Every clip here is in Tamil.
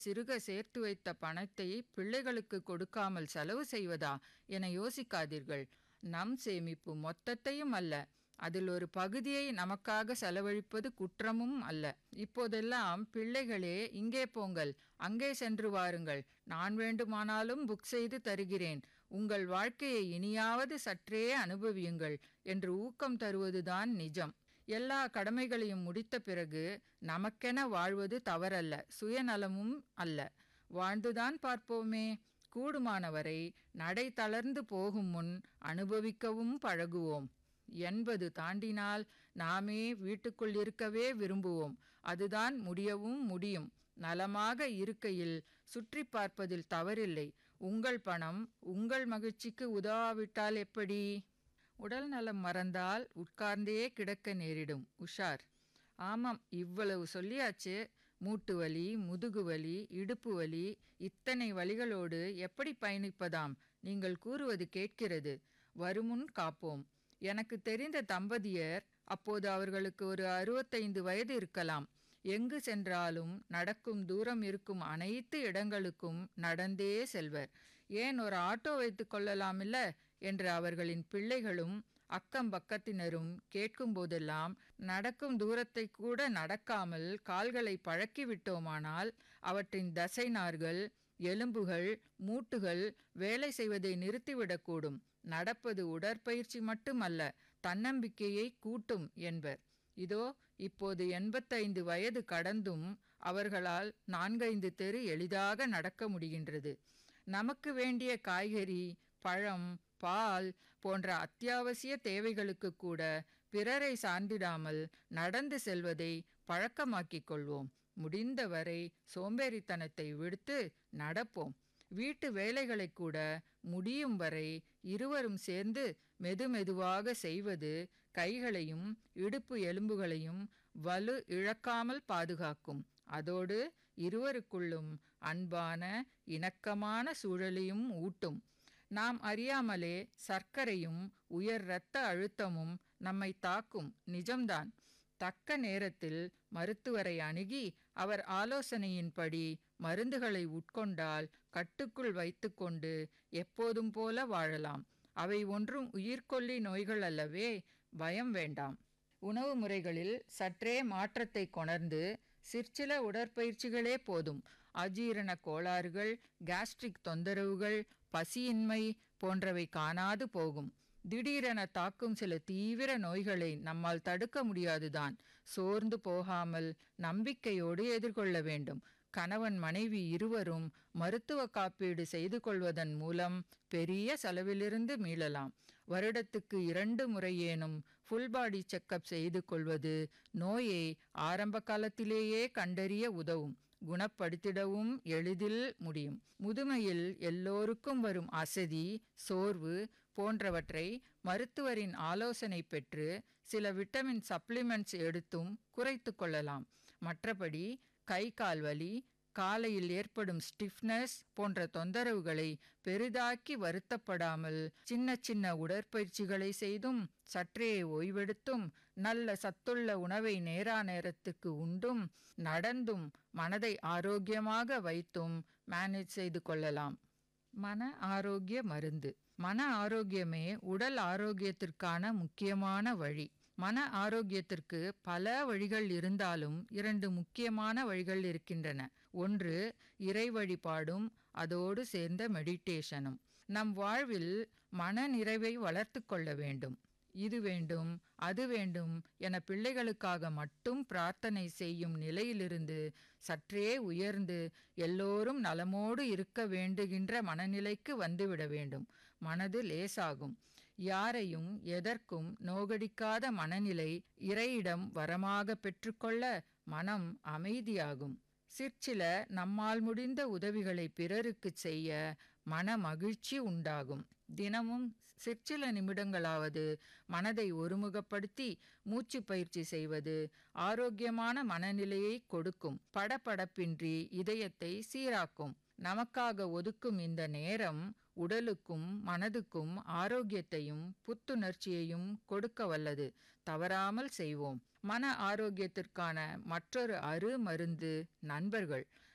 சிறுக சேர்த்து வைத்த பணத்தை பிள்ளைகளுக்கு கொடுக்காமல் செலவு செய்வதா என யோசிக்காதீர்கள் நம் சேமிப்பு மொத்தத்தையும் அல்ல அதில் ஒரு பகுதியை நமக்காக செலவழிப்பது குற்றமும் அல்ல இப்போதெல்லாம் பிள்ளைகளே இங்கே போங்கள் அங்கே சென்று வாருங்கள் நான் வேண்டுமானாலும் புக் செய்து தருகிறேன் உங்கள் வாழ்க்கையை இனியாவது சற்றே அனுபவியுங்கள் என்று ஊக்கம் தருவதுதான் நிஜம் எல்லா கடமைகளையும் முடித்த பிறகு நமக்கென வாழ்வது தவறல்ல சுயநலமும் அல்ல வாழ்ந்துதான் பார்ப்போமே கூடுமானவரை நடை தளர்ந்து போகும் முன் அனுபவிக்கவும் பழகுவோம் எண்பது தாண்டினால் நாமே வீட்டுக்குள் இருக்கவே விரும்புவோம் அதுதான் முடியவும் முடியும் நலமாக இருக்கையில் சுற்றி பார்ப்பதில் தவறில்லை உங்கள் பணம் உங்கள் மகிழ்ச்சிக்கு உதவாவிட்டால் எப்படி உடல் நலம் மறந்தால் உட்கார்ந்தே கிடக்க நேரிடும் உஷார் ஆமாம் இவ்வளவு சொல்லியாச்சு மூட்டு வலி முதுகு வலி இடுப்பு வலி இத்தனை வலிகளோடு எப்படி பயணிப்பதாம் நீங்கள் கூறுவது கேட்கிறது வருமுன் காப்போம் எனக்கு தெரிந்த தம்பதியர் அப்போது அவர்களுக்கு ஒரு அறுபத்தைந்து வயது இருக்கலாம் எங்கு சென்றாலும் நடக்கும் தூரம் இருக்கும் அனைத்து இடங்களுக்கும் நடந்தே செல்வர் ஏன் ஒரு ஆட்டோ வைத்து கொள்ளலாமில்ல என்று அவர்களின் பிள்ளைகளும் அக்கம் பக்கத்தினரும் கேட்கும் போதெல்லாம் நடக்கும் தூரத்தை கூட நடக்காமல் கால்களை பழக்கிவிட்டோமானால் அவற்றின் தசை நார்கள் எலும்புகள் மூட்டுகள் வேலை செய்வதை நிறுத்திவிடக்கூடும் நடப்பது உடற்பயிற்சி மட்டுமல்ல தன்னம்பிக்கையை கூட்டும் என்பர் இதோ இப்போது எண்பத்தைந்து வயது கடந்தும் அவர்களால் நான்கைந்து தெரு எளிதாக நடக்க முடிகின்றது நமக்கு வேண்டிய காய்கறி பழம் பால் போன்ற அத்தியாவசிய தேவைகளுக்கு கூட பிறரை சார்ந்திடாமல் நடந்து செல்வதை பழக்கமாக்கிக் கொள்வோம் முடிந்தவரை சோம்பேறித்தனத்தை விடுத்து நடப்போம் வீட்டு வேலைகளை கூட முடியும் வரை இருவரும் சேர்ந்து மெதுமெதுவாக செய்வது கைகளையும் இடுப்பு எலும்புகளையும் வலு இழக்காமல் பாதுகாக்கும் அதோடு இருவருக்குள்ளும் அன்பான இணக்கமான சூழலையும் ஊட்டும் நாம் அறியாமலே சர்க்கரையும் உயர் இரத்த அழுத்தமும் நம்மை தாக்கும் நிஜம்தான் தக்க நேரத்தில் மருத்துவரை அணுகி அவர் ஆலோசனையின்படி மருந்துகளை உட்கொண்டால் கட்டுக்குள் வைத்துக்கொண்டு எப்போதும் போல வாழலாம் அவை ஒன்றும் உயிர்கொல்லி நோய்கள் அல்லவே பயம் வேண்டாம் உணவு முறைகளில் சற்றே மாற்றத்தை கொணர்ந்து சிற்சில உடற்பயிற்சிகளே போதும் அஜீரண கோளாறுகள் கேஸ்ட்ரிக் தொந்தரவுகள் பசியின்மை போன்றவை காணாது போகும் திடீரென தாக்கும் சில தீவிர நோய்களை நம்மால் தடுக்க முடியாதுதான் சோர்ந்து போகாமல் நம்பிக்கையோடு எதிர்கொள்ள வேண்டும் கணவன் மனைவி இருவரும் மருத்துவ காப்பீடு செய்து கொள்வதன் மூலம் பெரிய செலவிலிருந்து மீளலாம் வருடத்துக்கு இரண்டு முறையேனும் ஃபுல் பாடி செக்கப் செய்து கொள்வது நோயை ஆரம்ப காலத்திலேயே கண்டறிய உதவும் குணப்படுத்திடவும் எளிதில் முடியும் முதுமையில் எல்லோருக்கும் வரும் அசதி சோர்வு போன்றவற்றை மருத்துவரின் ஆலோசனை பெற்று சில விட்டமின் சப்ளிமெண்ட்ஸ் எடுத்தும் குறைத்து கொள்ளலாம் மற்றபடி கை கால் வலி காலையில் ஏற்படும் ஸ்டிஃப்னஸ் போன்ற தொந்தரவுகளை பெரிதாக்கி வருத்தப்படாமல் சின்ன சின்ன உடற்பயிற்சிகளை செய்தும் சற்றே ஓய்வெடுத்தும் நல்ல சத்துள்ள உணவை நேரா நேரத்துக்கு உண்டும் நடந்தும் மனதை ஆரோக்கியமாக வைத்தும் மேனேஜ் செய்து கொள்ளலாம் மன ஆரோக்கிய மருந்து மன ஆரோக்கியமே உடல் ஆரோக்கியத்திற்கான முக்கியமான வழி மன ஆரோக்கியத்திற்கு பல வழிகள் இருந்தாலும் இரண்டு முக்கியமான வழிகள் இருக்கின்றன ஒன்று இறை வழிபாடும் அதோடு சேர்ந்த மெடிடேஷனும் நம் வாழ்வில் மன நிறைவை வளர்த்து கொள்ள வேண்டும் இது வேண்டும் அது வேண்டும் என பிள்ளைகளுக்காக மட்டும் பிரார்த்தனை செய்யும் நிலையிலிருந்து சற்றே உயர்ந்து எல்லோரும் நலமோடு இருக்க வேண்டுகின்ற மனநிலைக்கு வந்துவிட வேண்டும் மனது லேசாகும் யாரையும் எதற்கும் நோகடிக்காத மனநிலை இறையிடம் வரமாக பெற்றுக்கொள்ள மனம் அமைதியாகும் சிற்சில நம்மால் முடிந்த உதவிகளை பிறருக்கு செய்ய மன மகிழ்ச்சி உண்டாகும் தினமும் சிற்சில நிமிடங்களாவது மனதை ஒருமுகப்படுத்தி மூச்சு பயிற்சி செய்வது ஆரோக்கியமான மனநிலையை கொடுக்கும் படபடப்பின்றி இதயத்தை சீராக்கும் நமக்காக ஒதுக்கும் இந்த நேரம் உடலுக்கும் மனதுக்கும் ஆரோக்கியத்தையும் புத்துணர்ச்சியையும் கொடுக்க வல்லது தவறாமல் செய்வோம் மன ஆரோக்கியத்திற்கான மற்றொரு அரு மருந்து நண்பர்கள்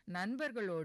நண்பர்களோடு